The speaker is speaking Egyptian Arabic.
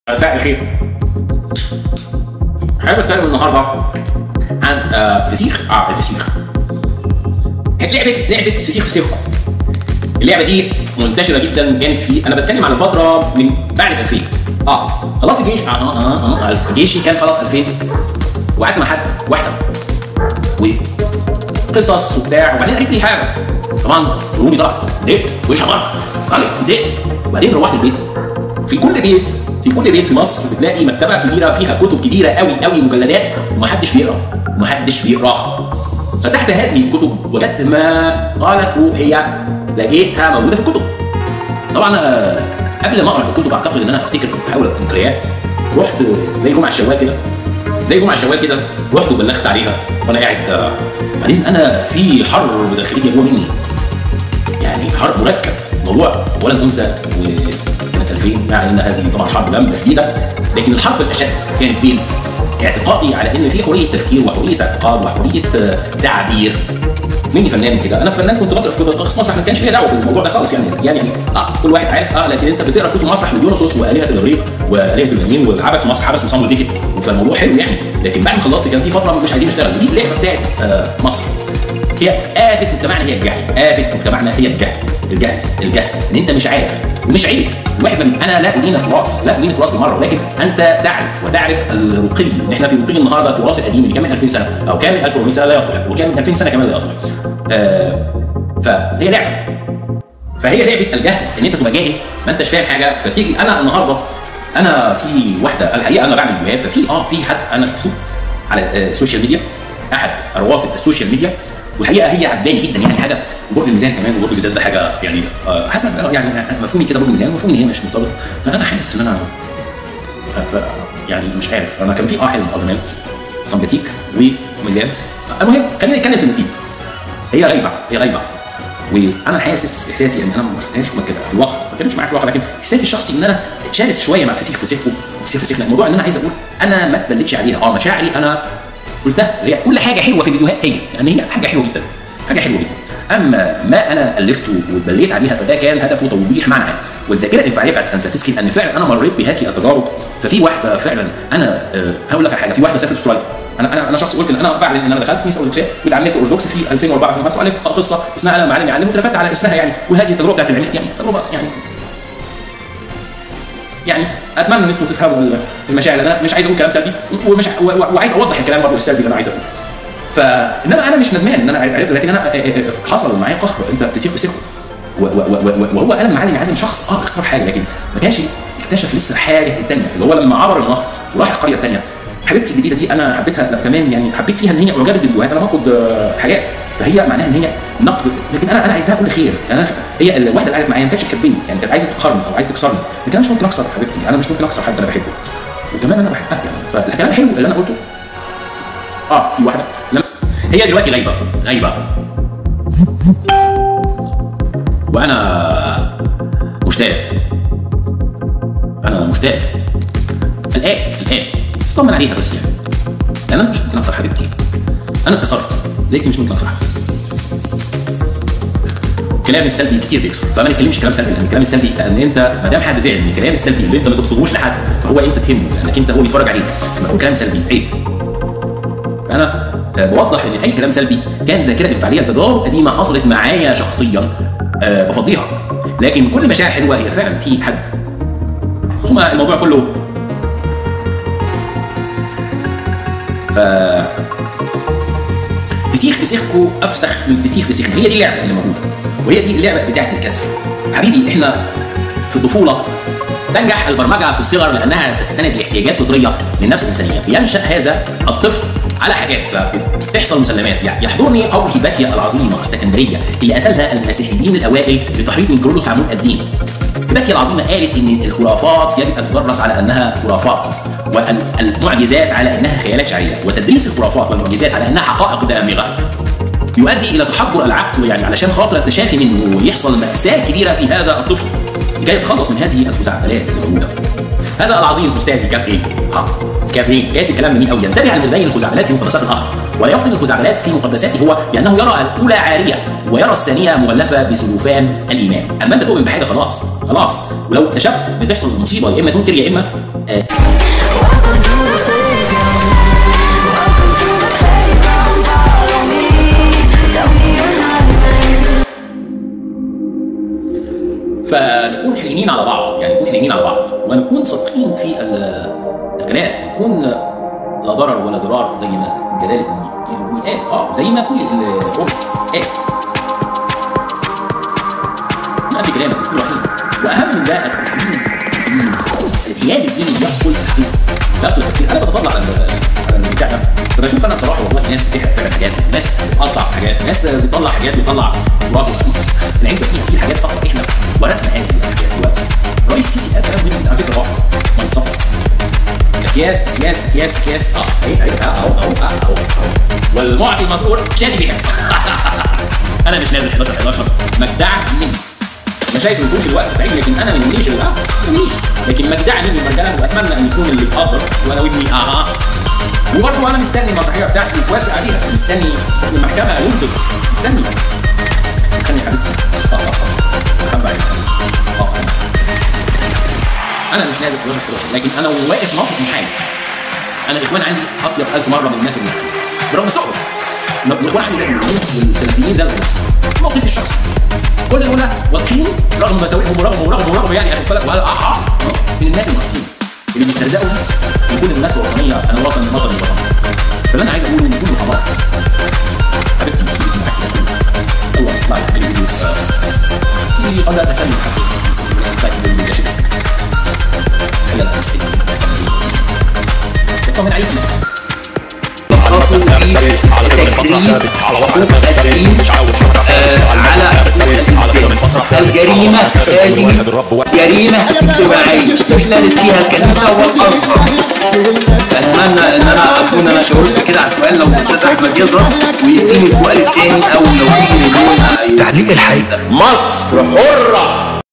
مساء الخير حابب اتكلم النهارده عن آه، فسيخ اه الفسيخ لعبه لعبه فسيخ فسيخكو اللعبه دي منتشره جدا كانت في انا بتكلم على فتره من بعد 2000 اه خلصت الجيش اه اه اه, آه. جيشي كان خلاص 2000 وقعدت مع حد واحده وقصص وبتاع وبعدين قالت لي حاجه طبعا قلوبي ضاعت ضايقت وش مره ضايقت وبعدين روحت البيت في كل بيت في كل بيت في مصر بتلاقي مكتبه كبيره فيها كتب كبيره قوي قوي مجلدات ومحدش بيقرا ومحدش بيقراها فتحت هذه الكتب وجدت ما قالته هي لقيتها موجوده في الكتب طبعا آه، قبل ما اقرا في الكتب اعتقد ان انا افتكر بحاول ذكريات رحت زي جمعه الشوال كده زي جمعه الشوال كده رحت وبلغت عليها وانا قاعد آه، بعدين انا في حرب داخليه جوه مني يعني حرب مركب موضوع ولا انثى وكانت 2000 يعني ان هذه طبعا حرب جامده جديده لكن الحرب الاشد كانت بين اعتقادي على ان في حريه تفكير وحريه اعتقاد وحريه آه، تعبير مني فنان كده انا فنان كنت بقرا في كتب قصص مسرح ما كانش ليا دعوه بالموضوع ده خالص يعني يعني اه كل واحد عارف اه لكن انت بتقرا في كتب مسرح لديونوسوس والهه الاغريق والهه اليونانيين والعبث مصر حبس وصمد ديكت فالموضوع حلو يعني لكن بعد ما خلصت كان في فتره مش عايزين نشتغل دي اللعبه بتاعت آه مصر هي آفة مجتمعنا هي الجهل، آفة مجتمعنا هي الجهل، الجهل، الجهل، ان انت مش عارف ومش عيب، الواحد من انا لا ادين التراث، لا ادين التراث بالمره ولكن انت تعرف وتعرف الرقي، ان احنا في رقي النهارده التراث القديم اللي كان من 2000 سنه او كان من 1400 سنه لا يصلح، وكان من 2000 سنه كمان لا يصلح. آه فهي لعبه فهي لعبه الجهل ان انت تبقى جاهل ما انتش فاهم حاجه فتيجي انا النهارده انا في واحده الحقيقه انا بعمل فيديوهات ففي اه في حد انا شفته على آه، السوشيال ميديا احد روافد السوشيال ميديا والحقيقه هي عجباني جدا يعني حاجه برج الميزان كمان وبرج الميزان ده حاجه يعني آه، حسب آه، يعني مفهومي كده برج الميزان مفهومي ان هي مش مرتبطه فانا حاسس ان انا ف- يعني مش عارف انا كان في اه حلم ازمان سمباتيك وميزان المهم خلينا نتكلم في المفيد هي غايبه هي غايبه وانا حاسس احساسي ان انا ما شفتهاش في كده في الواقع ما بتكلمش معايا في الواقع لكن احساسي الشخصي ان انا شارس شويه مع فسيخ فسيخكم فسيخ فسيخنا الموضوع ان انا عايز اقول انا ما اتبلتش عليها اه مشاعري انا قلتها هي كل حاجه حلوه في الفيديوهات هي يعني هي حاجه حلوه جدا حاجه حلوه جدا اما ما انا الفته واتبليت عليها فده كان هدفه توضيح معنى والذاكره الانفعاليه بتاعت ستانسلافسكي لان فعلا انا مريت بهذه التجارب ففي واحده فعلا انا آه، هقول لك على حاجه في واحده سافرت استراليا انا انا انا شخص قلت ان انا بعلن ان انا دخلت كنيسه ارثوذكسيه واتعلمت ارثوذكس في 2004 2005 والفت قصه اسمها انا معلم يعلم وتلفت على اسمها يعني وهذه التجربه بتاعت العلم يعني تجربه يعني يعني اتمنى ان انتم تفهموا المشاعر انا مش عايز اقول كلام سلبي ومش و- و- وعايز اوضح الكلام برضه السلبي اللي انا عايز اقوله فانما انا مش ندمان ان انا عرفت لكن انا حصل معايا قهر انت فسيخ فسيخ و- و- و- و- وهو قال معلم يعلم شخص اه اختار حاجه لكن ما كانش اكتشف لسه الحاجه الثانيه اللي هو لما عبر النهر وراح القريه الثانيه حبيبتي الجديده دي انا حبيتها لا كمان يعني حبيت فيها ان هي اعجبت بالفيديوهات انا باخد آه، حاجات فهي معناها ان هي نقد لكن انا انا عايز لها كل خير انا هي الواحده اللي قعدت معايا ما كانتش تحبني يعني كانت عايزه تقهرني او عايزه تكسرني لكن انا مش ممكن اكسر حبيبتي انا مش ممكن اكسر حد انا بحبه وكمان انا بحبها يعني فالكلام حلو اللي انا قلته اه في واحده لما هي دلوقتي غايبه غايبه وانا مشتاق انا مشتاق الان الان اطمن عليها بس يعني لان انا مش ممكن اكسر حبيبتي انا اتكسرت لكن مش ممكن اكسر حبيبتي الكلام السلبي كتير بيكسر فما نتكلمش كلام سلبي لان الكلام السلبي لان انت ما دام حد زعل من الكلام السلبي اللي انت ما تبصروش لحد فهو انت تهمه لانك انت هو اللي يتفرج عليك لما تقول كلام سلبي عيب فانا آه، بوضح ان اي كلام سلبي كان ذاكره انفعاليه لتجارب قديمه حصلت معايا شخصيا آه، بفضيها لكن كل مشاعر حلوه هي فعلا في حد ثم الموضوع كله ف فسيخ فسيخكو افسخ من فسيخ فسيخنا هي دي اللعبه اللي موجوده وهي دي اللعبه بتاعت الكسر حبيبي احنا في الطفوله تنجح البرمجه في الصغر لانها تستند لاحتياجات فطريه للنفس الانسانيه ينشا هذا الطفل على حاجات فتحصل مسلمات يعني يحضرني قول هيباتيا العظيمه السكندريه اللي قتلها المسيحيين الاوائل لتحريض من كرولوس عمود الدين هيباتيا العظيمه قالت ان الخرافات يجب ان تدرس على انها خرافات والمعجزات على انها خيالات شعريه وتدريس الخرافات والمعجزات على انها حقائق دامغه يؤدي الى تحجر العقل يعني علشان خاطر التشافي منه ويحصل مأساة كبيرة في هذا الطفل لكي يتخلص من هذه الخزعبلات اللي موجودة. هذا العظيم استاذي كافرين ها كافرين كاتب كلام جميل قوي ينتبه ان لديه الخزعبلات في مقدسات الاخر ولا يفقد الخزعبلات في مقدساته هو لانه يرى الاولى عاريه ويرى الثانيه مغلفه بسلوفان الايمان اما انت تؤمن بحاجه خلاص خلاص ولو اكتشفت بتحصل مصيبه يا اما تنكر يا اما آه Welcome to the playground. Welcome to the playground. Follow me. Tell me you're not there. فنكون حنينين على بعض يعني نكون حنينين على بعض ونكون صادقين في ال- الكلام نكون لا ضرر ولا ضرار زي ما جلاله المي قال اه زي ما كل اللي قال اسمع في كلامك كل وحيد واهم من ده التحيز التحيز الحياد الديني يقتل الحقيقه يقتل التفكير انا بتطلع على ال- على البتاع ده فبشوف انا بصراحه والله ناس بتحرق فعلا حاجات ناس بتقطع حاجات ناس بتطلع حاجات بتطلع تراث العلم فيه في حاجات صح احنا ورثنا هذه الحاجات دلوقتي رئيس السيسي قال كلام مهم على فكره واقع ما صح اكياس اكياس اكياس اكياس اه اهي اهي اهو اهو اهو اهو والمعطي المذكور شادي بيها انا مش نازل 11 11 مجدعه مني انا شايف الوحوش الوقت بتاعي لكن انا ما يهمنيش اللي ما يهمنيش لكن مجدعه مني المرجله واتمنى ان يكون اللي يتقدر وانا ودني اها وبرضه انا مستني المسرحيه بتاعتي توافق عليها مستني المحكمه ينطق مستني مستني حبيبتي اه اه اه حبة عيني. اه اه انا مش نازل 11 11 لكن انا واقف موقف محايد انا الاخوان عندي اطيب ألف مره من الناس اللي برغم الصعوبه الاخوان عندي زي المسلمين والسلفيين زي النص موقفي الشخصي كل دول واضحين رغم مساوئهم ورغم ورغم ورغم يعني خد بالك وهذا اه اه من الناس الواضحين اللي بيستهزئوا يكون الناس الوطنيه انا وطني وطني وطني فاللي انا عايز اقوله ان كل حضاره حبيبتي مسكينة معاك يا أخوي. الله يطلع لك بالفيديو في قد اتكلم حتى مسكينة طيب من الجيش هلا لا مسكينة اطمن عليكي الجريمة هذه جريمة اجتماعية اشتغلت فيها الكنيسة والأزهر أتمنى إن أنا أكون أنا شاورت كده على السؤال لو الأستاذ أحمد يظهر ويديني السؤال الثاني أو لو في مليون تعليق الحي مصر حرة